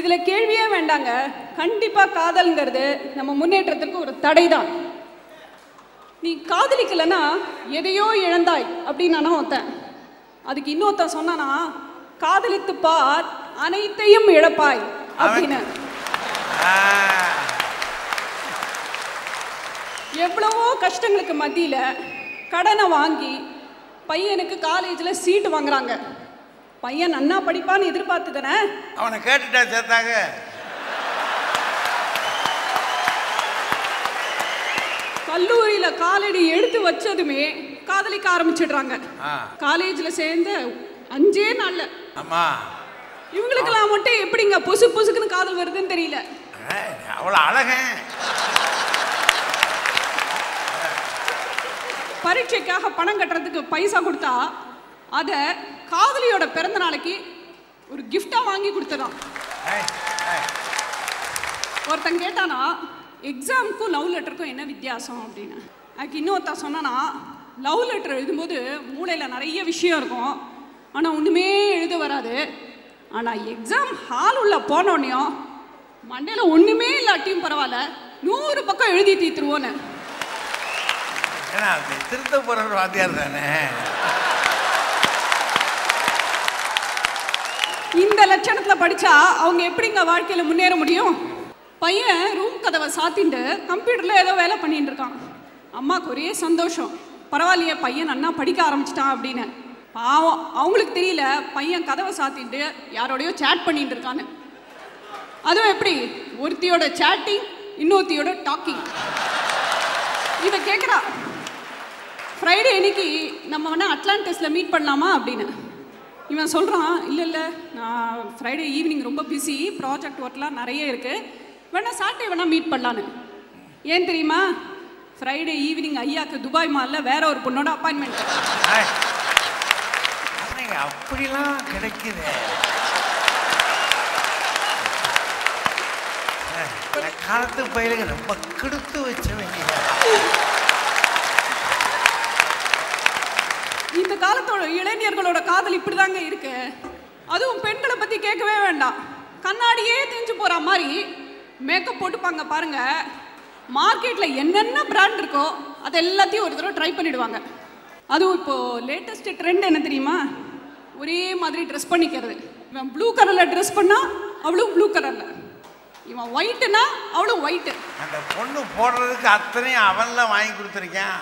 இதில் கேள்வியே வேண்டாங்க கண்டிப்பாக காதல்ங்கிறது நம்ம முன்னேற்றத்திற்கு ஒரு தடை தான் நீ காதலிக்கலைன்னா எதையோ இழந்தாய் அப்படின்னு நானா ஒருத்தன் அதுக்கு இன்னொருத்தன் சொன்னானா காதலித்து பார் அனைத்தையும் இழப்பாய் அப்படின்னு ஆ, எவ்வளவோ கஷ்டங்களுக்கு மத்தியில் கடனை வாங்கி பையனுக்கு காலேஜில் சீட்டு வாங்குறாங்க பையன் நன்னா படிப்பான்னு எதிர்பார்த்து தானே அவனை கேட்டுட்டா சேர்த்தாங்க கல்லூரியில் காலடி எடுத்து வச்சதுமே காதலிக்க ஆரம்பிச்சிடுறாங்க ஆ. காலேஜில் சேர்ந்த அஞ்சே நாள்ல ஆமா இவங்களுக்கெல்லாம் மட்டும் எப்படிங்க பொசு பொசுக்குன்னு காதல் வருதுன்னு தெரியல அவ்வளோ அழகன் பரீட்சைக்காக பணம் கட்டுறதுக்கு பைசா கொடுத்தா அதை காதலியோட பிறந்த நாளைக்கு ஒரு கிஃப்டாக வாங்கி கொடுத்துறான் ஏய், ஏய், ஒருத்தன் கேட்டானா எக்ஸாமுக்கும் லவ் லெட்டருக்கும் என்ன வித்தியாசம் அப்படின்னு அதுக்கு இன்னொருத்தன் சொன்னானா லவ் லெட்டர் எழுதும்போது மூளையில் நிறைய விஷயம் இருக்கும் ஆனால் ஒன்றுமே எழுத வராது ஆனால் எக்ஸாம் ஹால் உள்ள போனோடனையும் மண்டையில் ஒன்றுமே இல்லாட்டியும் பரவாயில்ல நூறு பக்கம் எழுதி தீத்துருவோன்னு ஏன்னா அது திருத்த போகிற ஒரு வாத்தியார் தானே இந்த லட்சணத்தில் படித்தா அவங்க எப்படிங்க வாழ்க்கையில் முன்னேற முடியும் பையன் ரூம் கதவை சாத்திட்டு கம்ப்யூட்டரில் ஏதோ வேலை பண்ணிட்டு இருக்கான் அம்மாவுக்கு ஒரே சந்தோஷம் பரவாயில்லையே பையன் நன்னா படிக்க ஆரம்பிச்சிட்டான் அப்படின்னு பாவம் அவங்களுக்கு தெரியல பையன் கதவை சாத்திட்டு யாரோடையோ சேட் பண்ணிட்டு இருக்கான்னு அதுவும் எப்படி ஒருத்தியோட சேட்டிங் இன்னொருத்தியோட டாக்கிங் இவ கேட்குறா ஃப்ரைடே அன்னைக்கு நம்ம வேணால் அட்லாண்டிஸில் மீட் பண்ணலாமா அப்படின்னு இவன் சொல்கிறான் இல்லை இல்லை நான் ஃப்ரைடே ஈவினிங் ரொம்ப பிஸி ப்ராஜெக்ட் ஒர்க்லாம் நிறைய இருக்குது வேணா சாட்டர்டே வேணால் மீட் பண்ணலான்னு ஏன் தெரியுமா ஃப்ரைடே ஈவினிங் ஐயாக்கு துபாய் மாலில் வேற ஒரு பொண்ணோட அப்பாயின்மெண்ட் ஏய், அன்னைக்கு அப்படிலாம் கிடைக்குது ஏய், இந்த காலத்து பயிலுங்க ரொம்ப கெடுத்து வச்சவங்க இந்த காலத்தோட இளைஞர்களோட காதல் இப்படிதாங்க இருக்கு அதுவும் பெண்களை பத்தி கேட்கவே வேண்டாம் கண்ணாடியே தெரிஞ்சு போற மாதிரி மேக்கப் போட்டுப்பாங்க பாருங்க மார்க்கெட்ல என்னென்ன பிராண்ட் இருக்கோ அது எல்லாத்தையும் ஒரு தடவை ட்ரை பண்ணிடுவாங்க அதுவும் இப்போ லேட்டஸ்ட் ட்ரெண்ட் என்ன தெரியுமா ஒரே மாதிரி ட்ரெஸ் பண்ணிக்கிறது இவன் ப்ளூ கலர்ல ட்ரெஸ் பண்ணா அவளும் ப்ளூ கலர்ல இவன் ஒயிட்டுனா அவளும் ஒயிட்டு அந்த பொண்ணு போடுறதுக்கு அத்தனையும் அவன்லாம் வாங்கி கொடுத்துருக்கேன்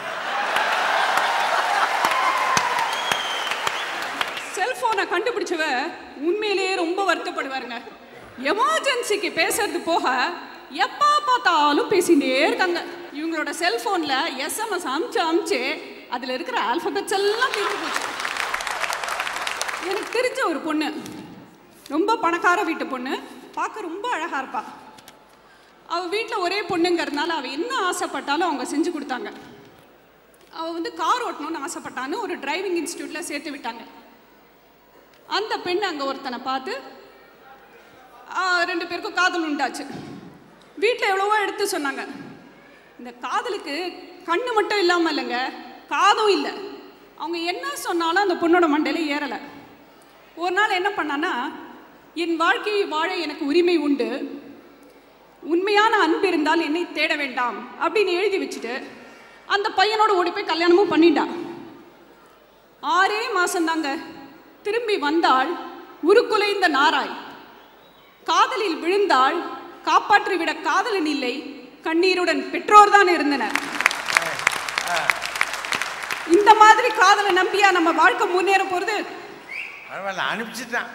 செல்போனை கண்டுபிடிச்சவ உண்மையிலேயே ரொம்ப வருத்தப்படுவாருங்க எமர்ஜென்சிக்கு பேசுறது போக எப்போ பார்த்தாலும் பேசிகிட்டே இருக்காங்க இவங்களோட செல்போனில் எஸ்எம்எஸ் அமுச்சு அமுச்சு அதில் இருக்கிற ஆல்பபெட்ஸ் எல்லாம் தீர்த்து போச்சு எனக்கு தெரிஞ்ச ஒரு பொண்ணு ரொம்ப பணக்கார வீட்டு பொண்ணு பார்க்க ரொம்ப அழகாக இருப்பா அவள் வீட்டில் ஒரே பொண்ணுங்கிறதுனால அவள் என்ன ஆசைப்பட்டாலும் அவங்க செஞ்சு கொடுத்தாங்க அவள் வந்து கார் ஓட்டணும்னு ஆசைப்பட்டான்னு ஒரு டிரைவிங் இன்ஸ்டியூட்டில் சேர்த்து விட்டாங்க அந்த பெண் அங்கே ஒருத்தனை பார்த்து ஆ, ரெண்டு பேருக்கும் காதல் உண்டாச்சு வீட்டில் எவ்வளவோ எடுத்து சொன்னாங்க இந்த காதலுக்கு கண்ணு மட்டும் இல்லாமல் இல்லைங்க காதும் இல்லை அவங்க என்ன சொன்னாலும் அந்த பொண்ணோட மண்டையில ஏறலை ஒரு நாள் என்ன பண்ணான்னா என் வாழ்க்கையை வாழ எனக்கு உரிமை உண்டு உண்மையான அன்பு இருந்தால் என்னை தேட வேண்டாம் அப்படின்னு எழுதி வச்சுட்டு அந்த பையனோட ஓடி போய் கல்யாணமும் பண்ணிட்டான் ஆறே மாசம்தாங்க திரும்பி வந்தாள் உருக்குலைந்த நாராய் காதலில் விழுந்தாள் காப்பாற்றிவிட காதலன் இல்லை கண்ணீருடன் பெற்றோர் தான் இருந்தனர் இந்த மாதிரி காதலை நம்பியா நம்ம வாழ்க்கை முன்னேற போறது பரவாயில்ல அனுப்பிச்சிட்டான்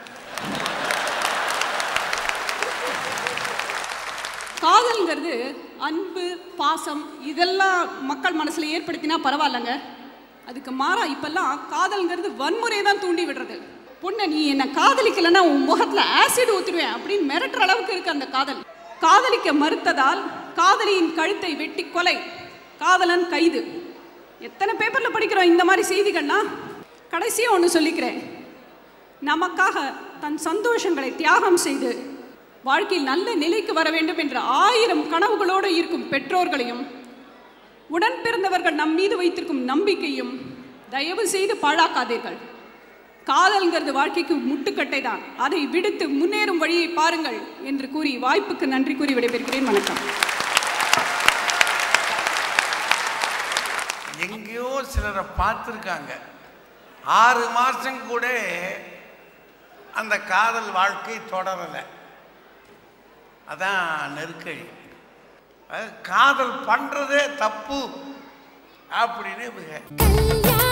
காதல்ங்கிறது அன்பு பாசம் இதெல்லாம் மக்கள் மனசுல ஏற்படுத்தினா பரவாயில்லைங்க அதுக்கு மாறா இப்பெல்லாம் காதல்ங்கிறது வன்முறையை தான் தூண்டி விடுறது பொண்ணை நீ என்ன காதலிக்கலைன்னா உன் முகத்துல ஆசிட் ஊத்துருவேன் அப்படின்னு மிரட்டுற அளவுக்கு இருக்கு அந்த காதல் காதலிக்க மறுத்ததால் காதலியின் கழுத்தை வெட்டி கொலை காதலன் கைது எத்தனை பேப்பர்ல படிக்கிறோம் இந்த மாதிரி செய்திகள்லாம் கடைசியா ஒன்று சொல்லிக்கிறேன் நமக்காக தன் சந்தோஷங்களை தியாகம் செய்து வாழ்க்கையில் நல்ல நிலைக்கு வர வேண்டும் என்ற ஆயிரம் கனவுகளோடு இருக்கும் பெற்றோர்களையும் உடன் பிறந்தவர்கள் நம் மீது வைத்திருக்கும் நம்பிக்கையும் தயவு செய்து பாழாக்காதீர்கள் காதல்ங்கிறது வாழ்க்கைக்கு முட்டுக்கட்டை தான் அதை விடுத்து முன்னேறும் வழியை பாருங்கள் என்று கூறி வாய்ப்புக்கு நன்றி கூறி விடைபெறுகிறேன் வணக்கம் எங்கேயோ சிலரை பார்த்துருக்காங்க ஆறு மாதம் கூட அந்த காதல் வாழ்க்கை தொடரலை அதான் நெருக்கடி அது காதல் பண்ணுறதே தப்பு அப்படின்னு இவங்க கல்யாண